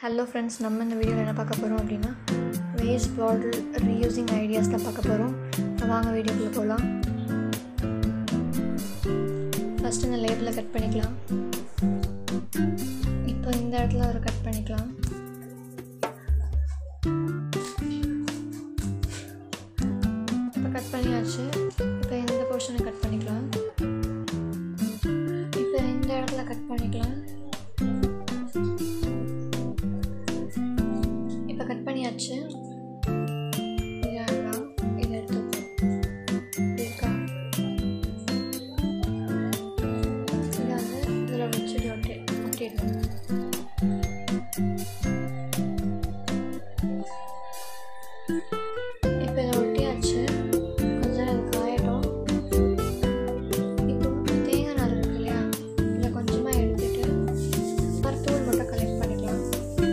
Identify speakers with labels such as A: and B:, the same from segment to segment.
A: hello friends நம்ம இந்த வீடியோவில் என்ன பார்க்க போகிறோம் அப்படின்னா வேஸ்ட் பாட்டில் ரீயூசிங் ஐடியாஸ் தான் பார்க்க போகிறோம் வாங்க வீடியோக்குள்ளே போகலாம் ஃபஸ்ட்டு இந்த லேபிளை கட் பண்ணிக்கலாம் இப்போ இந்த இடத்துல ஒரு கட் பண்ணிக்கலாம் இப்போ கட் பண்ணியாச்சு இப்போ இந்த போர்ஷனை கட் பண்ணிக்கலாம் இப்போ இந்த இடத்துல கட் பண்ணிக்கலாம் இப்போ கட் பண்ணியாச்சு இது வேண்டாம் இதை எடுத்துப்போம் இப்படி இருக்கா இதை வந்து இதில் வச்சுட்டு ஒட்டி ஒட்டிடணும் இப்போ இதை ஒட்டியாச்சு கொஞ்ச நேரம் அது காயட்டும் இப்போ தேங்காய் நார் இருக்கு இல்லையா இதை கொஞ்சமாக எடுத்துட்டு ஒரு தூள் மட்டும் கலெக்ட் பண்ணிக்கலாம்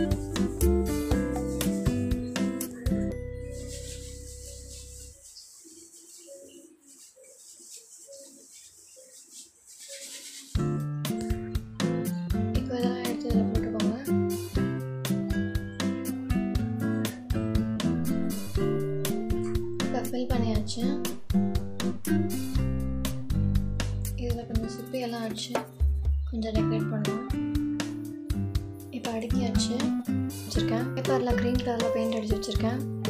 A: இப்போ இதெல்லாம் எடுத்து இதில் போட்டுக்கோங்க இப்போ ஃபில் பண்ணியாச்சு இதில் கொஞ்சம் சிப்பி எல்லாம் அடிச்சு கொஞ்சம் டெக்கரேட் பண்ணலாம் இப்போ அடுக்கியாச்சு வச்சுருக்கேன் இப்போ அதில் க்ரீன் கலரில் பெயிண்ட் அடிச்சு வச்சுருக்கேன்